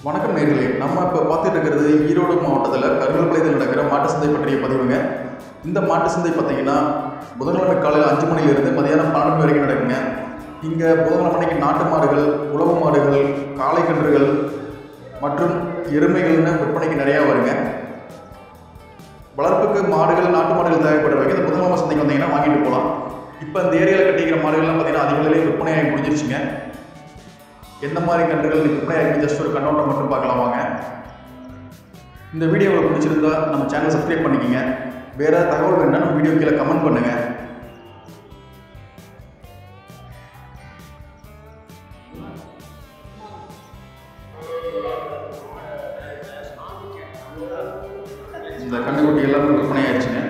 வணக்கம் நேர்களே நம்ம இப்போ பார்த்துட்டு இருக்கிறது ஈரோடு மாவட்டத்தில் கருங்கல்பாளையத்தில் நடக்கிற மாட்டு சந்தை பற்றிய பதிவுங்க இந்த மாட்டு சந்தை பார்த்தீங்கன்னா புதன்கிழமை காலையில் அஞ்சு மணிலிருந்து மதியானம் பன்னெண்டு மணி வரைக்கும் நடக்குங்க இங்கே புதன்கிழமை அன்னைக்கு நாட்டு மாடுகள் உழவு மாடுகள் காளை கன்றுகள் மற்றும் எருமைகள்னு விற்பனைக்கு நிறையா வருங்க வளர்ப்புக்கு மாடுகள் நாட்டு மாடுகள் தேவைப்படுறவங்க இந்த புதன்கிழமை சந்தைக்கு வந்தீங்கன்னா வாங்கிட்டு போகலாம் இப்போ இந்த ஏரியாவில் கட்டிக்கிற மாடுகள்லாம் பார்த்தீங்கன்னா அதிக விலையிலே விற்பனையாகி முடிஞ்சிருச்சுங்க எந்த மாதிரி கன்றுகள் விற்பனை ஆகி ஜஸ்ட் ஒரு கண்ணோட்டம் மட்டும் பார்க்கலாம் வாங்க இந்த வீடியோ உங்களுக்கு பிடிச்சிருந்தா நம்ம சேனலை சப்ஸ்கிரைப் பண்ணிக்கங்க வேறு ஏதாவது தகவல் வேணும்னா நம்ம வீடியோ கீழே கமெண்ட் பண்ணுங்கள் இந்த கன்றுக்குட்டி எல்லாமே விற்பனை ஆயிடுச்சுங்க